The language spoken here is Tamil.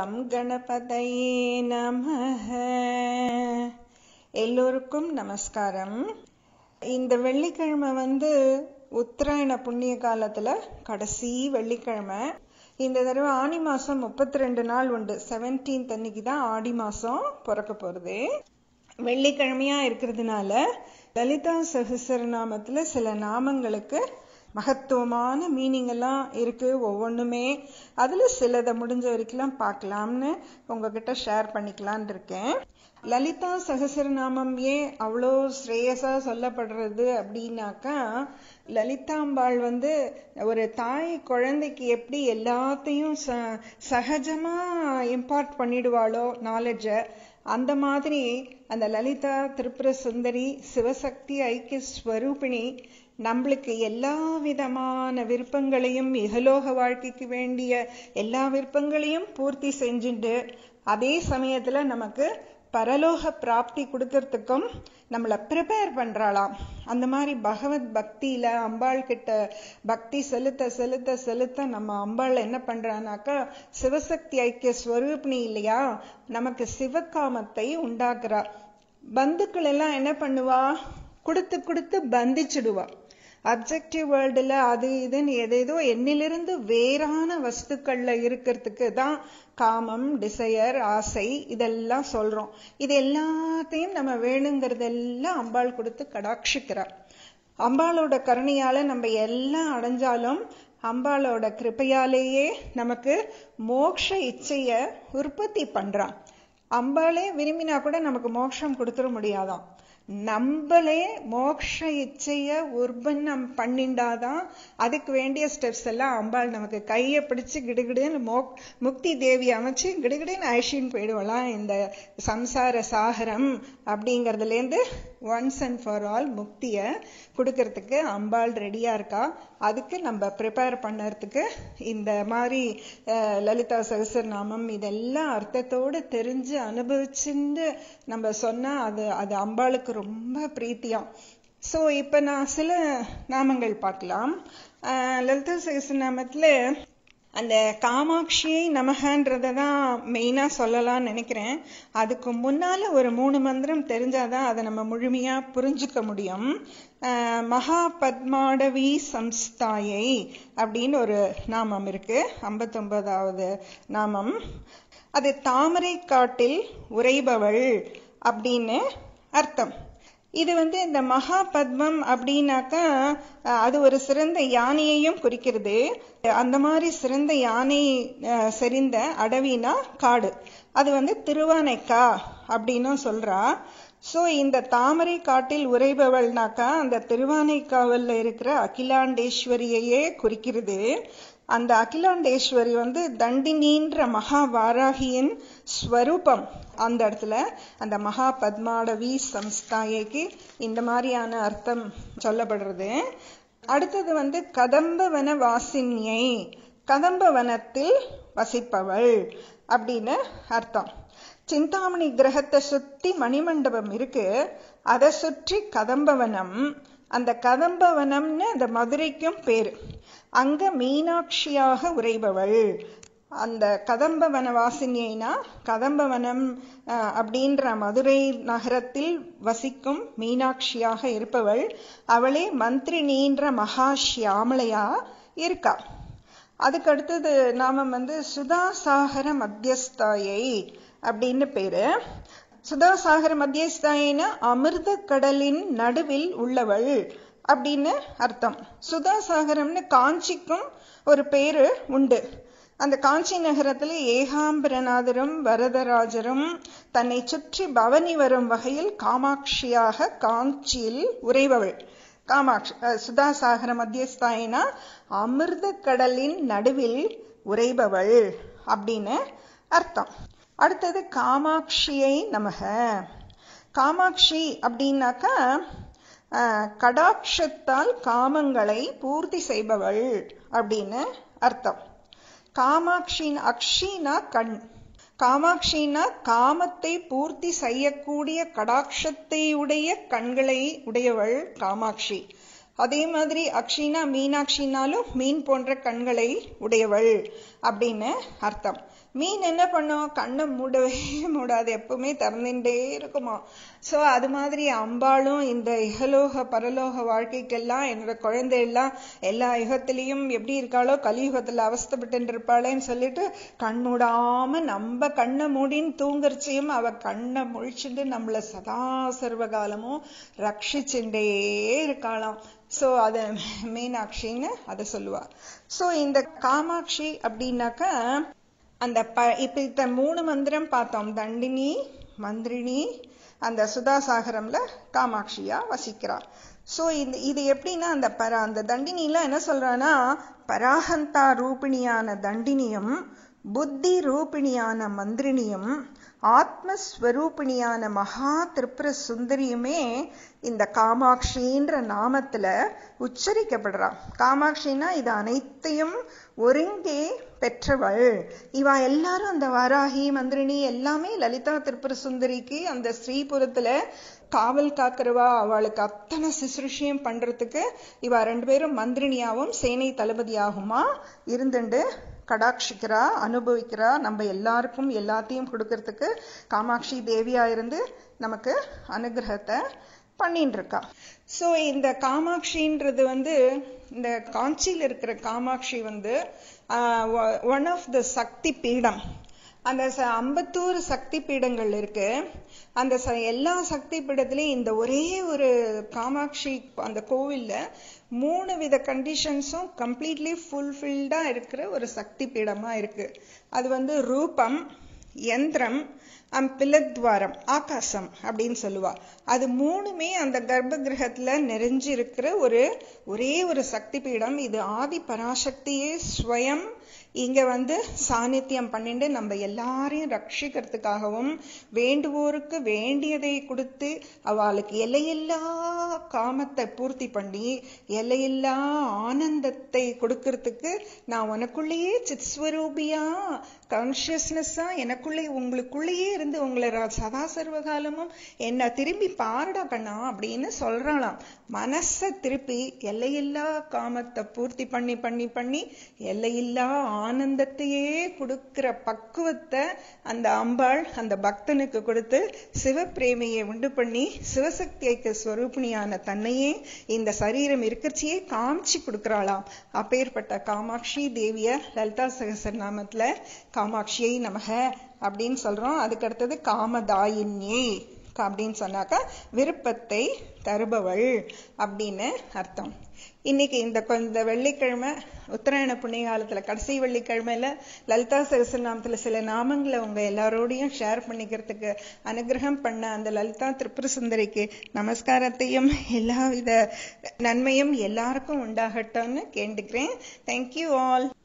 கம் கணபதையே நமः எல்லோருக்கும் நமஸ்காரம் இந்த வெள்ளிக்கிழமை வந்து உத்தராயண புண்ணிய காலத்துல கடைசி வெள்ளிக்கிழமை இந்த தடவை ஆடி மாசம் முப்பத்தி ரெண்டு நாள் உண்டு செவன்டீன்த் அன்னைக்கு தான் ஆடி மாசம் பிறக்க போறது வெள்ளிக்கிழமையா இருக்கிறதுனால லலிதா சகசரநாமத்துல சில நாமங்களுக்கு மகத்துவமான மீனிங் எல்லாம் இருக்கு ஒவ்வொன்றுமே அதுல சிலதை முடிஞ்ச வரைக்கும் பார்க்கலாம்னு உங்ககிட்ட ஷேர் பண்ணிக்கலான் இருக்கேன் லலிதா சகசரநாமம் ஏன் அவ்வளோ ஸ்ரேயஸா சொல்லப்படுறது அப்படின்னாக்கா லலிதாம்பாள் வந்து ஒரு தாய் குழந்தைக்கு எப்படி எல்லாத்தையும் ச சகஜமா இம்பார்ட் பண்ணிடுவாளோ நாலேஜை அந்த மாதிரி அந்த லலிதா திரிபுர சுந்தரி சிவசக்தி ஐக்கிய ஸ்வரூபிணி நம்மளுக்கு எல்லா விதமான விருப்பங்களையும் இகலோக வாழ்க்கைக்கு வேண்டிய எல்லா விருப்பங்களையும் பூர்த்தி செஞ்சுட்டு அதே சமயத்துல நமக்கு பரலோக பிராப்தி கொடுக்கறதுக்கும் நம்மளை ப்ரிப்பேர் பண்றாளாம் அந்த மாதிரி பகவத் பக்தியில அம்பாள் கிட்ட பக்தி செலுத்த செலுத்த செலுத்த நம்ம அம்பாள் என்ன பண்றானாக்கா சிவசக்தி ஐக்கிய ஸ்வரூபிணி இல்லையா நமக்கு சிவகாமத்தை உண்டாக்குறா பந்துக்கள் எல்லாம் என்ன பண்ணுவா கொடுத்து கொடுத்து பந்திச்சிடுவா அப்ஜெக்டிவ் வேர்ல்டுல அது இதுன்னு எதேதோ என்னிலிருந்து வேறான வஸ்துக்கள்ல இருக்கிறதுக்கு தான் காமம் டிசையர் ஆசை இதெல்லாம் சொல்றோம் இது எல்லாத்தையும் நம்ம வேணுங்கிறதெல்லாம் அம்பாள் கொடுத்து கடாட்சிக்கிறார் அம்பாளோட கருணையால நம்ம எல்லாம் அடைஞ்சாலும் அம்பாளோட கிருப்பையாலேயே நமக்கு மோக்ஷ இச்சைய உற்பத்தி பண்றான் அம்பாளே விரும்பினா கூட நமக்கு மோட்சம் கொடுத்துட முடியாதாம் நம்மளே மோக்ஷ இச்சைய உற்பன்னம் பண்ணிண்டாதான் அதுக்கு வேண்டிய ஸ்டெப்ஸ் எல்லாம் அம்பாள் நமக்கு கையை பிடிச்சு கிடுகிடுன்னு மோ முக்தி தேவி அமைச்சு கிடுகிடுன்னு ஐஷின்னு போயிடுவலாம் இந்த சம்சார சாகரம் அப்படிங்கறதுலேருந்து ஒன்ஸ் அண்ட் ஃபார் ஆல் முக்திய கொடுக்கறதுக்கு அம்பாள் ரெடியா இருக்கா அதுக்கு நம்ம ப்ரிப்பேர் பண்ணறதுக்கு இந்த மாதிரி லலிதா சகசரநாமம் இதெல்லாம் அர்த்தத்தோடு தெரிஞ்சு அனுபவிச்சுன்னு நம்ம சொன்னா அது அது அம்பாளுக்கு ரொம்ப பிரீத்தியம் ஸோ இப்போ நான் சில நாமங்கள் பார்க்கலாம் லலிதா சகசரநாமத்துல அந்த காமாட்சியை நமகன்றதை தான் மெயினாக சொல்லலாம்னு நினைக்கிறேன் அதுக்கு முன்னால ஒரு மூணு மந்திரம் தெரிஞ்சாதான் அதை நம்ம முழுமையா புரிஞ்சுக்க முடியும் மகா பத்மாடவி சம்ஸ்தாயை அப்படின்னு ஒரு நாமம் இருக்கு ஐம்பத்தொன்பதாவது நாமம் அது தாமரை காட்டில் உறைபவள் அப்படின்னு அர்த்தம் இது வந்து இந்த மகா பத்மம் அப்படின்னாக்கா அது ஒரு சிறந்த யானையையும் குறிக்கிறது அந்த மாதிரி சிறந்த யானை செறிந்த அடவினா காடு அது வந்து திருவானைக்கா அப்படின்னும் சொல்றா சோ இந்த தாமரை காட்டில் உறைபவள்னாக்கா அந்த திருவானைக்காவல்ல இருக்கிற அகிலாண்டேஸ்வரியையே குறிக்கிறது அந்த அகிலாண்டேஸ்வரி வந்து தண்டினின்ற மகா வாராகியின் ஸ்வரூபம் அந்த இடத்துல அந்த மகா பத்மாடவி சம்ஸ்தாயைக்கு இந்த மாதிரியான அர்த்தம் சொல்லப்படுறது அடுத்தது வந்து கதம்பவன வாசின்யை கதம்பவனத்தில் வசிப்பவள் அப்படின்னு அர்த்தம் சிந்தாமணி கிரகத்தை சுத்தி மணிமண்டபம் இருக்கு அதை சுற்றி கதம்பவனம் அந்த கதம்பவனம்னு அந்த மதுரைக்கும் பேரு அங்க மீனாட்சியாக உறைபவள் அந்த கதம்பவன வாசினியைனா கதம்பவனம் அப்படின்ற மதுரை நகரத்தில் வசிக்கும் மீனாட்சியாக இருப்பவள் அவளே மந்திரினின்ற மகா ஷியாமளையா இருக்கா அதுக்கு அடுத்தது நாம வந்து சுதாசாகர மத்தியஸ்தாயை அப்படின்னு பேரு சுதாசாகர மத்தியஸ்தாயினா அமிர்த கடலின் நடுவில் உள்ளவள் அப்படின்னு அர்த்தம் சுதாசாகரம்னு காஞ்சிக்கும் ஒரு பேரு உண்டு அந்த காஞ்சி நகரத்துல ஏகாம்பரநாதரும் வரதராஜரும் தன்னை சுற்றி பவனி வரும் வகையில் காமாட்சியாக காஞ்சியில் உறைபவள் காமாட்சி சுதாசாகர மத்தியஸ்தாயினா அமிர்த கடலின் நடுவில் உறைபவள் அப்படின்னு அர்த்தம் அடுத்தது காமாட்சியை நமக காமாட்சி அப்படின்னாக்கா கடாட்சத்தால் காமங்களை பூர்த்தி செய்பவள் அப்படின்னு அர்த்தம் காமாட்சின் அக்ஷினா கண் காமாட்சினா காமத்தை பூர்த்தி செய்யக்கூடிய கடாட்சத்தை உடைய கண்களை உடையவள் காமாட்சி அதே மாதிரி அக்ஷினா மீனாட்சினாலும் மீன் போன்ற கண்களை உடையவள் அப்படின்னு அர்த்தம் மீன் என்ன பண்ணும் கண்ணை மூடவே மூடாது எப்பவுமே திறந்துட்டே இருக்குமா சோ அது மாதிரி அம்பாளும் இந்த இகலோக பரலோக வாழ்க்கைக்கெல்லாம் என்னோட குழந்தை எல்லாம் எல்லா யுகத்திலையும் எப்படி இருக்காளோ கலியுகத்துல அவஸ்தப்பட்டு இருப்பாளேன்னு சொல்லிட்டு கண் மூடாம நம்ம கண்ணை மூடின்னு தூங்குறச்சையும் அவ கண்ணை முழிச்சுட்டு நம்மள சதா சர்வகாலமும் ரட்சிச்சுட்டே இருக்காளாம் சோ அத மீனாட்சின்னு அதை சொல்லுவா சோ இந்த காமாட்சி அப்படின்னாக்க அந்த ப இப்ப இந்த மூணு மந்திரம் பார்த்தோம் தண்டினி மந்திரினி அந்த சுதாசாகரம்ல காமாட்சியா வசிக்கிறா சோ இந்த இது எப்படின்னா அந்த பர அந்த தண்டினில என்ன சொல்றான்னா பராகந்தா ரூபிணியான தண்டினியும் புத்தி ரூபிணியான மந்திரினியும் ஆத்மஸ்வரூபிணியான மகா திரிபுர சுந்தரியுமே இந்த காமாட்சின்ற நாமத்துல உச்சரிக்கப்படுறான் காமாட்சினா இது அனைத்தையும் ஒருங்கே பெற்றவள் இவ எல்லாரும் அந்த வாராகி மந்திரினி எல்லாமே லலிதா திரிபுர சுந்தரிக்கு அந்த ஸ்ரீபுரத்துல காவல் காக்கிறவா அவளுக்கு அத்தனை சிசுருஷியம் பண்றதுக்கு இவ ரெண்டு பேரும் மந்திரினியாவும் சேனை தளபதியாகுமா இருந்துண்டு கடாட்சிக்கிறா அனுபவிக்கிறா நம்ம எல்லாருக்கும் எல்லாத்தையும் கொடுக்கறதுக்கு காமாட்சி தேவியா இருந்து நமக்கு அனுகிரகத்தை பண்ணிட்டு இருக்கா சோ இந்த காமாட்சின்றது வந்து இந்த காஞ்சியில் இருக்கிற காமாட்சி வந்து ஒன் ஆஃப் த சக்தி பீடம் அந்த ஐம்பத்தோரு சக்தி பீடங்கள் இருக்கு அந்த எல்லா சக்தி பீடத்திலையும் இந்த ஒரே ஒரு காமாட்சி அந்த கோவில்ல மூணு வித கண்டிஷன்ஸும் கம்ப்ளீட்லி ஃபுல்ஃபில்டா இருக்கிற ஒரு சக்தி பீடமா இருக்கு அது வந்து ரூபம் யந்திரம் பிலத்வாரம் ஆகாசம் அப்படின்னு சொல்லுவா அது மூணுமே அந்த கர்ப்ப கிரகத்துல நிறைஞ்சு இருக்கிற ஒரு ஒரே ஒரு சக்தி பீடம் இது ஆதி பராசக்தியே ஸ்வயம் இங்க வந்து சாநித்தியம் பண்ணிட்டு நம்ம எல்லாரையும் ரட்சிக்கிறதுக்காகவும் வேண்டுவோருக்கு வேண்டியதை கொடுத்து அவளுக்கு எல்லையில்லா காமத்தை பூர்த்தி பண்ணி எல்லையில்லா ஆனந்தத்தை கொடுக்கறதுக்கு நான் உனக்குள்ளேயே சித்ஸ்வரூபியா கான்சியஸ்னஸா எனக்குள்ளே உங்களுக்குள்ளேயே இருந்து உங்களை சதா சர்வகாலமும் என்ன திரும்பி பாருடா கண்ணா அப்படின்னு சொல்றாளாம் மனச திருப்பி எல்லையில்லா காமத்தை பூர்த்தி பண்ணி பண்ணி பண்ணி எல்லையில்லா ஆனந்தத்தையே கொடுக்கிற பக்குவத்தை அந்த அம்பாள் அந்த பக்தனுக்கு கொடுத்து சிவப்பிரேமையை உண்டு பண்ணி சிவசக்திக்கு ஸ்வரூபிணியான தன்னையே இந்த சரீரம் இருக்கிறச்சியே காமிச்சு கொடுக்கறாளாம் அப்பேற்பட்ட காமாட்சி தேவிய லலிதா சகசரநாமத்துல காமாட்சியை நமக அப்படின்னு சொல்றோம் அதுக்கு அடுத்தது காமதாயின்யே அப்படின்னு சொன்னாக்கா விருப்பத்தை தருபவள் அப்படின்னு அர்த்தம் இன்னைக்கு இந்த இந்த வெள்ளிக்கிழமை உத்தராயண புண்ணிய காலத்துல கடைசி வெள்ளிக்கிழமையில லலிதா சகசரநாமத்துல சில நாமங்களை உங்க எல்லாரோடையும் ஷேர் பண்ணிக்கிறதுக்கு அனுகிரகம் பண்ண அந்த லலிதா திரிபுர சுந்தரிக்கு நமஸ்காரத்தையும் எல்லாவித நன்மையும் எல்லாருக்கும் உண்டாகட்டும்னு கேட்டுக்கிறேன் தேங்க்யூ ஆல்